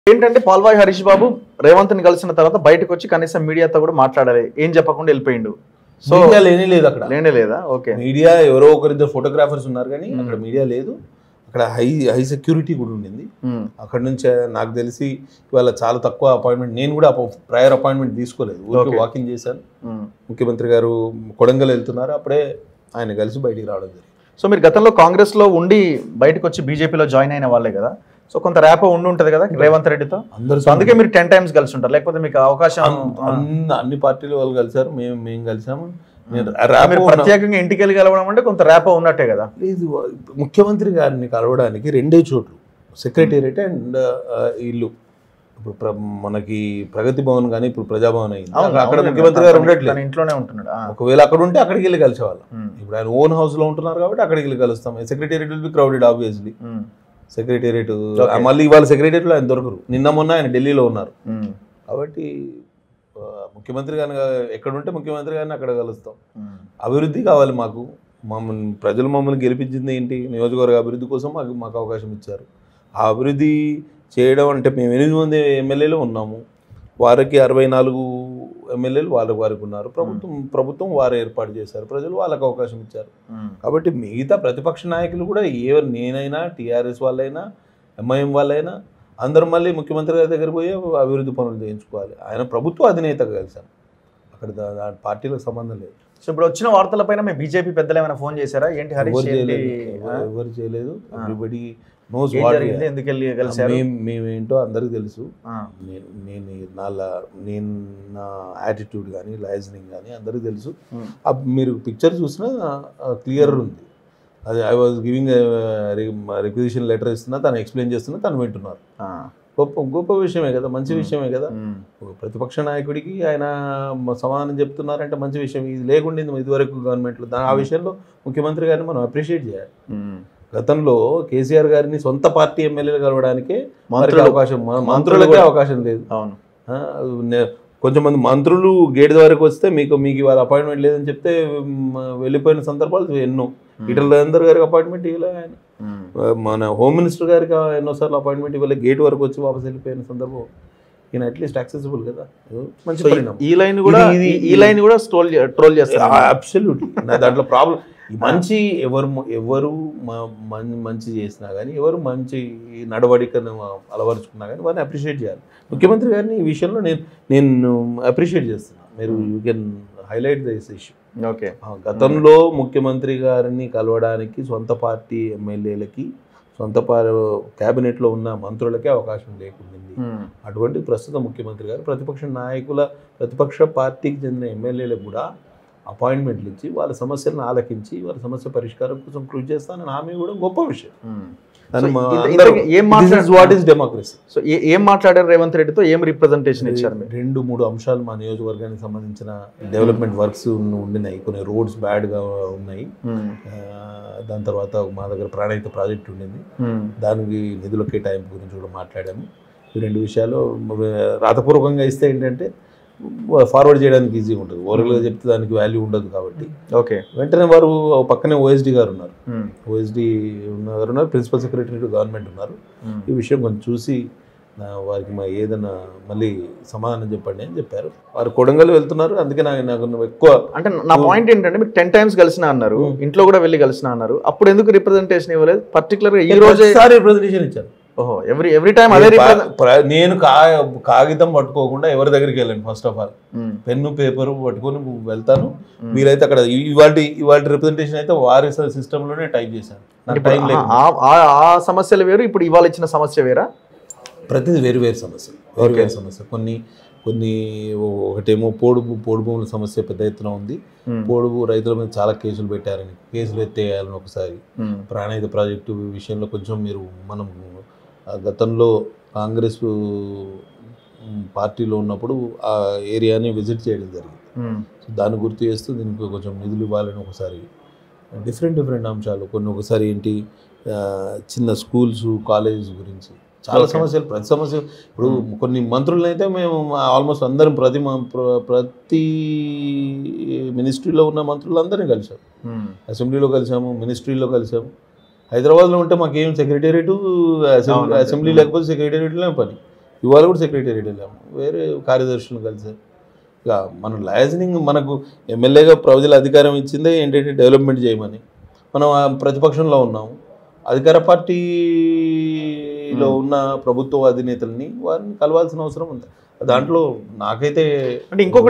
ఏంటంటే పాల్వాయి హరీష్ బాబు రేవంత్ ని కలిసిన తర్వాత బయటకు వచ్చి కనీసం మీడియాతో కూడా మాట్లాడాలి ఏం చెప్పకుండా వెళ్ళిపోయిండు సో మీడియా లేనే లేదు అక్కడ లేనే లేదా ఓకే మీడియా ఎవరో ఒకరిద్దరు ఫోటోగ్రాఫర్స్ ఉన్నారు కానీ అక్కడ మీడియా లేదు అక్కడ హై హై సెక్యూరిటీ కూడా ఉండింది ఉమ్, అక్కడ నుంచి నాకు తెలిసి ఇవాళ చాలా తక్కువ అపాయింట్మెంట్ నేను కూడా ప్రయర్ అపాయింట్మెంట్ తీసుకోలేదు ఊరికే Okay. వాకింగ్ చేశాను ఉమ్. ముఖ్యమంత్రి గారు కొడంగల్ వెళ్తున్నారు అప్పుడే ఆయన కలిసి బయటికి రావడం జరిగింది సో మీరు గతంలో కాంగ్రెస్ లో ఉండి బయటకు వచ్చి బీజేపీలో జాయిన్ అయిన వాళ్ళే కదా సో కొంత ర్యాప్ ఉండి ఉంటది కదా రేవంత్ రెడ్డితో అందరూ సో అందుకే మీరు టెన్ టైమ్స్ కలిసి ఉంటారు లేకపోతే మీకు అవకాశం అన్ని అన్ని పార్టీలు వాళ్ళు కలిసారు మేము మేము కలిసాము నేను ఆ, ర్యాపో మీరు ఉన్నా- ప్రత్యేకంగా ఇంటికి వెళ్ళి కలవడం అంటే కొంత ర్యాప్ ఉన్నట్టే కదా లేదు ముఖ్యమంత్రి గారిని కలవడానికి రెండే చోట్లు సెక్రటేరియట్ అండ్ ఇల్లు ఇప్పుడు ప్ర- మనకి ప్రగతి భవన్ కానీ ఇప్పుడు ప్రజాభవన్ అయింది అవును, అక్కడ అవును, ముఖ్యమంత్రి గారు తన- ఉండట్లేదు తన ఇంట్లోనే ఉంటున్నాడు ఆ. ఒకవేళ అక్కడ ఉంటే అక్కడికి వెళ్ళి కలిసేవాళ్ళం ఉమ్, ఇప్పుడు ఆయన ఓన్ హౌస్ లో ఉంటున్నారు కాబట్టి అక్కడికి వెళ్ళి కలుస్తాం secretariat will be crowded obviously um, secretariat Okay. మళ్ళీ ఇవాళ సెక్రటేరియట్లో ఆయన దొరకరు నిన్న మొన్న ఆయన ఢిల్లీలో ఉన్నారు ఉమ్, కాబట్టి ఆ, ముఖ్యమంత్రి గారిని ఎక్కడ ఉంటే ముఖ్యమంత్రి గారిని అక్కడ కలుస్తాం ఉమ్. అభివృద్ధి కావాలి మాకు మమ్మల్ని ప్రజలు మమ్మల్ని గెలిపించింది ఏంటి నియోజకవర్గ అభివృద్ధి కోసం మాకు మాకు అవకాశం ఇచ్చారు ఆ అభివృద్ధి చేయడం అంటే మేము ఎనిమిది మంది ఎమ్మెల్యేలు ఉన్నాము వారికి అరవై నాలుగు ఎమ్మెల్యేలు వాళ్ళకి వారికి ఉన్నారు ప్రభుత్వం ప్రభుత్వం వారు ఏర్పాటు చేశారు ప్రజలు వాళ్ళకి అవకాశం ఇచ్చారు ఉమ్, కాబట్టి మిగతా ప్రతిపక్ష నాయకులు కూడా ఏ నేనైనా టీఆర్ఎస్ వాళ్ళైనా ఎంఐఎం వాళ్ళైనా అందరూ మళ్ళీ ముఖ్యమంత్రి గారి దగ్గర పోయి అభివృద్ధి పనులు చేయించుకోవాలి ఆయన ప్రభుత్వ అధినేతగా కలిశాను అక్కడ దా- దా- పార్టీలకు సంబంధం లేదు సో ఇప్పుడు వచ్చిన వార్తలపైన మీ బీజేపీ పెద్దలు ఏమైనా ఫోన్ చేశారా ఏంటి హరీష్ ఎవరు ఏంటి చేయలేదు ఆ? ఎవరు- ఎవరు చేయలేదు ఆ. ఎవ్రీబడి నోస్ ఏం వాట్ జరిగింది ఎందుకు వెళ్ళి కలిశారు మేము మేమేంటో అందరికీ తెలుసు ఆ, నేను నేను నా లా- నేను నా యాటిట్యూడ్ కానీ లైజనింగ్ కానీ అందరికీ తెలుసు ఉమ్, ఆ మీరు పిక్చర్ చూసినా క్లియర్ ఉంది అది I was giving requisition letter ఇస్తున్నా తను ఎక్స్ప్లెయిన్ చేస్తున్నా తను వింటున్నారు ఆ, గొప్ప గొప్ప విషయమే కదా మంచి Hmm. విషయమే కదా ఉమ్, ఒక ప్రతిపక్ష నాయకుడికి ఆయన మ- సమాధానం చెప్తున్నారంటే మంచి విషయం ఇది లేకుండా ఇదివరకు గవర్నమెంట్లో దాని ఆ విషయంలో ముఖ్యమంత్రి గారిని మనం అప్రిషియేట్ చేయాలి ఉమ్. గతంలో కేసీఆర్ గారిని సొంత పార్టీ ఎమ్మెల్యేలు కలవడానికే వారికి మంత్రులు అవకాశం మ- మంత్రులు మంత్రులకే కూడా. అవకాశం లేదు అవును ఆ, నే- కొంచెం మంది మంత్రులు గేట్ వరకు వస్తే మీకు మీకు ఇవాళ అపాయింట్మెంట్ లేదని చెప్తే మ్, వెళ్ళిపోయిన సందర్భాలు ఎన్నో ఈటల రాజేందర్ గారికి అపాయింట్మెంట్ ఇవ్వలే ఆయన ఉమ్, మన హోమ్ మినిస్టర్ గారికి ఎన్నోసార్లు అపాయింట్మెంట్ ఇవ్వలే గేట్ వరకు వచ్చి వాపస్ వెళ్ళిపోయిన సందర్భం ఈయన అట్లీస్ట్ యాక్సెసిబుల్ కదా ఏదో మంచి సో ఈ- పరిణామం ఈ లైన్ కూడా ఇది- ఈ- ఈ ఇది- లైన్ కూడా ట్రోల్ ట్రోల్ చేస్తారు అబ్సల్యూట్ దాంట్లో ప్రాబ్లం మంచి ఎవరు ఎవరు మ- మం- మంచి చేసినా కానీ ఎవరు మంచి నడవడికను అలవరుచుకున్నా కానీ వారిని అప్రిషియేట్ చేయాలి ముఖ్యమంత్రి గారిని ఈ విషయంలో నేను నేను అప్రిషియేట్ చేస్తున్నాను మీరు you can highlight this issue okay గతంలో ముఖ్యమంత్రి గారిని కలవడానికి సొంత పార్టీ ఎమ్మెల్యేలకి సొంత పా- క్యాబినెట్లో ఉన్న మంత్రులకే అవకాశం లేకుండింది ఉమ్, అటువంటి ప్రస్తుత ముఖ్యమంత్రి గారు ప్రతిపక్ష నాయకుల ప్రతిపక్ష పార్టీకి చెందిన ఎమ్మెల్యేలకు కూడా అపాయింట్మెంట్లు ఇచ్చి వాళ్ళ సమస్యలను ఆలకించి వాళ్ళ సమస్య పరిష్కారం కోసం కృషి చేస్తానని హామీ కూడా గొప్ప విషయం ఉమ్. దాన్ని సో మా ఇంత- అందరూ- ఇంతకీ ఏం This is మాట్లాడు- what is democracy. సో ఏ- ఏం మాట్లాడారు రేవంత్ రెడ్డితో ఏం రిప్రజెంటేషన్ ఇచ్చారు మీరు రెండు మూడు అంశాలు మా నియోజకవర్గానికి సంబంధించిన డెవలప్మెంట్ వర్క్స్ ఉండినాయి కొన్ని రోడ్స్ బ్యాడ్గా ఉన్నాయి ఉమ్, ఆ, దాని తర్వాత మా దగ్గర ప్రాణహిత ప్రాజెక్ట్ ఉండింది ఉమ్, దానికి నిధుల కేటాయింపు గురించి కూడా మాట్లాడాము ఈ రెండు విషయాలు మ- రాతపూర్వకంగా ఇస్తే ఏంటంటే ఫార్వర్డ్ చేయడానికి ఈజీగా ఉంటుంది ఓరల్గా చెప్తే దానికి వాల్యూ ఉండదు కాబట్టి ఓకే వెంటనే వారు పక్కనే ఓఎస్డి గారు ఉన్నారు ఉమ్, ఓఎస్డి గారు ఉన్నారు ప్రిన్సిపల్ సెక్రటరీ టు గవర్నమెంట్ ఉన్నారు ఉమ్. ఈ విషయం కొంచెం చూసి నా వారికి మా ఏదైనా మళ్ళీ సమాధానం చెప్పండి అని చెప్పారు వారు కొడంగల్ వెళ్తున్నారు అందుకే నాకు నాకు ఎక్కువ అంటే నా పాయింట్ ఏంటంటే మీరు టెన్ టైమ్స్ కలిసిన అన్నారు ఉమ్. ఇంట్లో కూడా వెళ్ళి కలిసిన అన్నారు అప్పుడు ఎందుకు రిప్రజెంటేషన్ ఇవ్వలేదు పర్టికులర్ గా ఈ రోజే ప్రతిసారి రిప్రజెంటేషన్ ఇచ్చారు ఓహో ఎవ్రీ ఎవ్రీ టైం అదే నేను represent- పా- ప్ర- నేను కా కాగితం పట్టుకోకుండా ఎవరి దగ్గరికి వెళ్ళాను first of all um, pen paper పట్టుకొని వెళ్తాను ఉమ్. వీలైతే అక్కడ ఇవాటి ఇవాటి రిప్రజెంటేషన్ అయితే వారి సిస్టంలోనే టైప్ చేశాను నాకు ఇప్పుడు టైం లేదు ఆ- ఆ- ఆ సమస్యలు వేరు ఇప్పుడు ఇవాళ ఇచ్చిన సమస్య వేరా ప్రతిది వేరు వేరు సమస్యలు వేరు వేరు సమస్య కొన్ని కొన్ని ఓ- ఒకటేమో పోడు భూ- పోడు భూముల సమస్య పెద్ద ఎత్తున ఉంది ఉమ్, పోడు భూ- రైతుల మీద చాలా కేసులు పెట్టారని కేసులు ఎత్తేయాలని ఒకసారి ఉమ్, ప్రాణహిత ప్రాజెక్టు విషయంలో కొంచెం మీరు మనం ఆ గతంలో కాంగ్రెస్ ఉమ్, పార్టీలో ఉన్నప్పుడు ఆ ఏరియాని విజిట్ చేయడం జరిగింది ఉమ్, సో దాన్ని గుర్తు చేస్తూ దీనికి కొంచెం నిధులు ఇవ్వాలని ఒకసారి డిఫరెంట్ డిఫరెంట్ అంశాలు కొన్ని ఒకసారి ఏంటి ఆ, చిన్న స్కూల్స్ కాలేజెస్ గురించి చాలా Okay. సమస్యలు ప్రతి సమస్య ఇప్పుడు కొన్ని మంత్రులను అయితే మేము ఆల్మోస్ట్ అందరం ప్రతి మ- ప్ర- ప్రతి మినిస్ట్రీలో ఉన్న మంత్రులందరినీ కలిసాం ఉమ్, అసెంబ్లీలో కలిసాము మినిస్ట్రీలో కలిసాము హైదరాబాద్లో ఉంటే మాకేం సెక్రటేరియట్ అవును, అంతే. అసెంబ్లీ లేకపోతే సెక్రటేరియట్లోనే పని ఇవాళ కూడా సెక్రటేరియట్ వెళ్ళాము వేరే కార్యదర్శులను కలిసారు ఇక మన లైజనింగ్ మనకు ఎమ్మెల్యేగా ప్రజల అధికారం ఇచ్చిందే ఏంటంటే డెవలప్మెంట్ చేయమని మనం ఆ ప్రతిపక్షంలో ఉన్నాము అధికార పార్టీలో ఉన్న ప్రభుత్వ అధినేతల్ని వారిని కలవాల్సిన అవసరం ఉంది దాంట్లో నాకైతే అంటే ఇంకొక